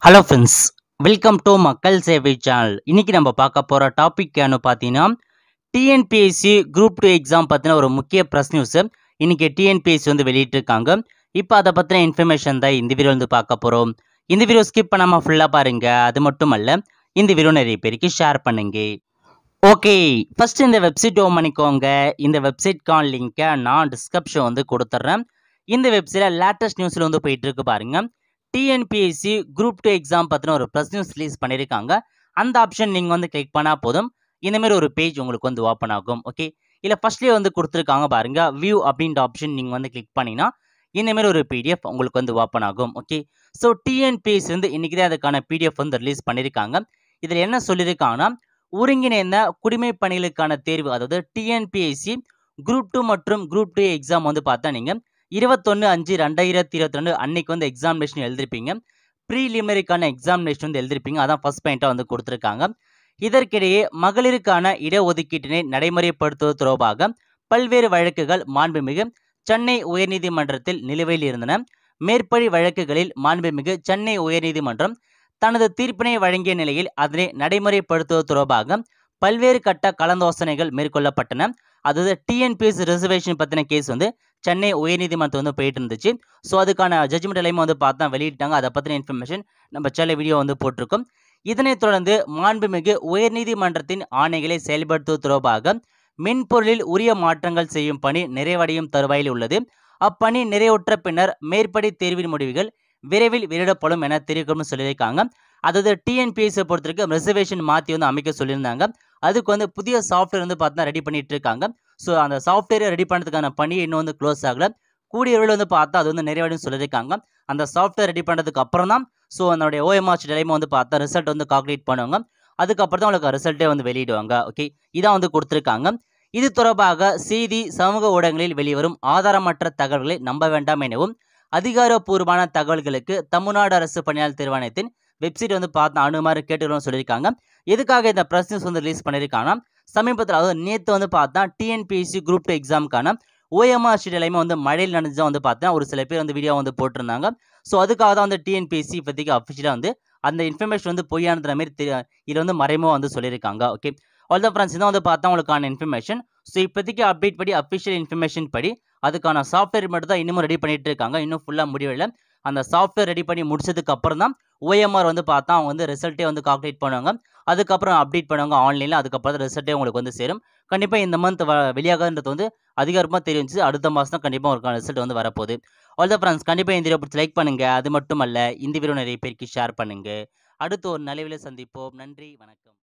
hello friends welcome to மக்கள் சேவை channel இன்னைக்கு நம்ம பார்க்க போகிற டாபிக் என்ன பார்த்தீங்கன்னா டிஎன்பிஎஸ்சி குரூப் டூ எக்ஸாம் பற்றின ஒரு முக்கிய ப்ரெஸ் நியூஸு இன்னைக்கு டிஎன்பிஎஸ்சி வந்து வெளியிட்டிருக்காங்க இப்போ அதை பற்றின இன்ஃபர்மேஷன் தான் இந்த வீடியோ வந்து பார்க்க போகிறோம் இந்த வீடியோ ஸ்கிப் பண்ணாமல் ஃபுல்லாக பாருங்க அது மட்டும் அல்ல இந்த வீடியோ நிறைய பேருக்கு ஷேர் பண்ணுங்க ஓகே ஃபர்ஸ்ட் இந்த வெப்சைட் ஓம் பண்ணிக்கோங்க இந்த வெப்சைட்கான லிங்க்கை நான் டிஸ்கிரிப்ஷன் வந்து கொடுத்துட்றேன் இந்த வெப்சைட்டில் லேட்டஸ்ட் நியூஸில் வந்து போயிட்டு இருக்கு பாருங்க டிஎன்பிஎஸ்சி குரூப் டூ எக்ஸாம் பற்றின ஒரு ப்ரெஸ் நியூஸ் ரிலீஸ் பண்ணியிருக்காங்க அந்த ஆப்ஷன் நீங்கள் வந்து கிளிக் பண்ணால் போதும் இந்த மாதிரி ஒரு பேஜ் உங்களுக்கு வந்து ஓப்பன் ஆகும் ஓகே இல்லை ஃபர்ஸ்ட்லேயே வந்து கொடுத்துருக்காங்க பாருங்க வியூ அப்படின்ற ஆப்ஷன் நீங்கள் வந்து கிளிக் பண்ணினா இந்த மாதிரி ஒரு பிடிஎஃப் உங்களுக்கு வந்து ஓப்பன் ஆகும் ஓகே ஸோ டிஎன்பிஎஸ்சி வந்து இன்றைக்கி தான் அதுக்கான பிடிஎஃப் வந்து ரிலீஸ் பண்ணியிருக்காங்க இதில் என்ன சொல்லியிருக்காங்கன்னா ஒருங்கிணைந்த குடிமை பணிகளுக்கான தேர்வு அதாவது டிஎன்பிஎஸ்சி குரூப் டூ மற்றும் குரூப் டூ எக்ஸாம் வந்து பார்த்தா நீங்கள் இருபத்தொன்று அஞ்சு ரெண்டாயிரத்தி இருபத்தி ரெண்டு அன்னைக்கு வந்து எக்ஸாமினேஷன் எழுதிருப்பீங்க ப்ரீலிமினரிக்கான எக்ஸாமினேஷன் வந்து எழுதிருப்பீங்க அதான் ஃபர்ஸ்ட் பாயிண்ட்டாக வந்து கொடுத்துருக்காங்க இதற்கிடையே மகளிருக்கான இடஒதுக்கீட்டினை நடைமுறைப்படுத்துவது தொடர்பாக பல்வேறு வழக்குகள் மாண்புமிகு சென்னை உயர்நீதிமன்றத்தில் நிலுவையில் இருந்தன மேற்படி வழக்குகளில் மாண்புமிகு சென்னை உயர்நீதிமன்றம் தனது தீர்ப்பினை வழங்கிய நிலையில் அதனை நடைமுறைப்படுத்துவது தொடர்பாக பல்வேறு கட்ட கலந்தாலோசனைகள் மேற்கொள்ளப்பட்டன அதாவது டிஎன்பிஎஸ் ரிசர்வேஷன் பற்றின கேஸ் வந்து சென்னை உயர்நீதிமன்றம் வந்து போயிட்டு இருந்துச்சு ஸோ அதுக்கான ஜட்ஜ்மெண்ட் எல்லாமே வந்து பார்த்தா வெளியிட்டாங்க அதை பற்றின இன்ஃபர்மேஷன் நம்ம சேனல் வீடியோ வந்து போட்டிருக்கோம் இதனைத் தொடர்ந்து மாண்புமிகு உயர்நீதிமன்றத்தின் ஆணைகளை செயல்படுத்துவது தொடர்பாக மென்பொருளில் உரிய மாற்றங்கள் செய்யும் பணி நிறைவடையும் தருவாயில் உள்ளது அப்பணி நிறைவுற்ற பின்னர் மேற்படி தேர்வின் முடிவுகள் விரைவில் வெளியிடப்படும் என தெரிவிக்கணும்னு சொல்லியிருக்காங்க அதாவது டிஎன்பிஎஸ்ஸை பொறுத்தவரைக்கும் ரிசர்வேஷன் மாற்றி வந்து அமைக்க சொல்லியிருந்தாங்க அதுக்கு வந்து புதிய சாஃப்ட்வேர் வந்து பார்த்தா ரெடி பண்ணிட்டு இருக்காங்க ஸோ அந்த சாஃப்ட்வேரை ரெடி பண்ணுறதுக்கான பணி இன்னும் வந்து க்ளோஸ் ஆகல கூடிய விரைவில் வந்து பார்த்தா அது வந்து நிறைவடையும் சொல்லியிருக்காங்க அந்த சாஃப்ட்வேர் ரெடி பண்ணுறதுக்கு அப்புறம் தான் ஸோ அதனுடைய ஓஎம்ஆர்ச் நிலைமை வந்து பார்த்தா ரிசல்ட் வந்து கால்குலேட் பண்ணுவாங்க அதுக்கப்புறம் தான் உங்களுக்கு ரிசல்ட்டே வந்து வெளியிடுவாங்க ஓகே இதான் வந்து கொடுத்துருக்காங்க இது தொடர்பாக செய்தி சமூக ஊடகங்களில் வெளிவரும் ஆதாரமற்ற தகவல்களை நம்ப வேண்டாம் எனவும் அதிகாரப்பூர்வமான தகவல்களுக்கு தமிழ்நாடு அரசு பணியாளர் தேர்வாணையத்தின் வெப்சைட் வந்து பார்த்து அணுமாறு கேட்டுக்கிறோம்னு சொல்லியிருக்காங்க எதுக்காக இந்த ப்ரெஸ் நியூஸ் வந்து ரிலீஸ் பண்ணியிருக்காங்கன்னா சமீபத்தில் அதாவது நேற்று வந்து பார்த்தா டிஎன்பிஎஸ்சி குரூப் டூ எக்ஸாமுக்கான ஓஎம்ஆர் ஷீட் எல்லாமே வந்து மழையில் நடந்துதான் வந்து பார்த்தா ஒரு சில பேர் வந்து வீடியோ வந்து போட்டிருந்தாங்க ஸோ அதுக்காக தான் வந்து டிஎன்பிஎஸ்சி இப்போதைக்கு அஃபிஷியலாக வந்து அந்த இன்ஃபர்மேஷன் வந்து பொய்யானதுற மாதிரி தெரிய இதில் வந்து மறைமுகம் வந்து சொல்லியிருக்காங்க ஓகே ஆல் த ஃப்ரெண்ட்ஸ் இதான் வந்து பார்த்தா உங்களுக்கான இன்ஃபர்மேஷன் ஸோ இப்போதைக்கு அப்டேட் படி அஃபிஷியல் இன்ஃபர்மேஷன் படி அதுக்கான சாஃப்ட்வேர் மட்டும் தான் இன்னமும் ரெடி பண்ணிட்டு இருக்காங்க இன்னும் ஃபுல்லாக முடியவில்லை அந்த சாஃப்ட்வேர் ரெடி பண்ணி முடிச்சதுக்கு அப்புறம் தான் ஓஎம்ஆர் வந்து பார்த்தா அவங்க வந்து ரிசல்ட்டே வந்து கால்குலேட் பண்ணுவாங்க அதுக்கப்புறம் அப்டேட் பண்ணுவாங்க ஆன்லைனில் அதுக்கப்புறம் தான் ரிசல்ட்டே உங்களுக்கு வந்து சேரும் கண்டிப்பாக இந்த மந்த் வெளியாகன்றது வந்து அதிகாரமாக தெரிஞ்சு அடுத்த மாதம் தான் கண்டிப்பாக ஒரு ரிசல்ட் வந்து வரப்போகுது ஆல் த ஃப்ரெண்ட்ஸ் கண்டிப்பாக இந்த வீடியோ பிடிச்சி லைக் பண்ணுங்கள் அது மட்டும் அல்ல இந்த வீடியோ நிறைய பேருக்கு ஷேர் பண்ணுங்கள் அடுத்து ஒரு நிலவில் சந்திப்போம் நன்றி வணக்கம்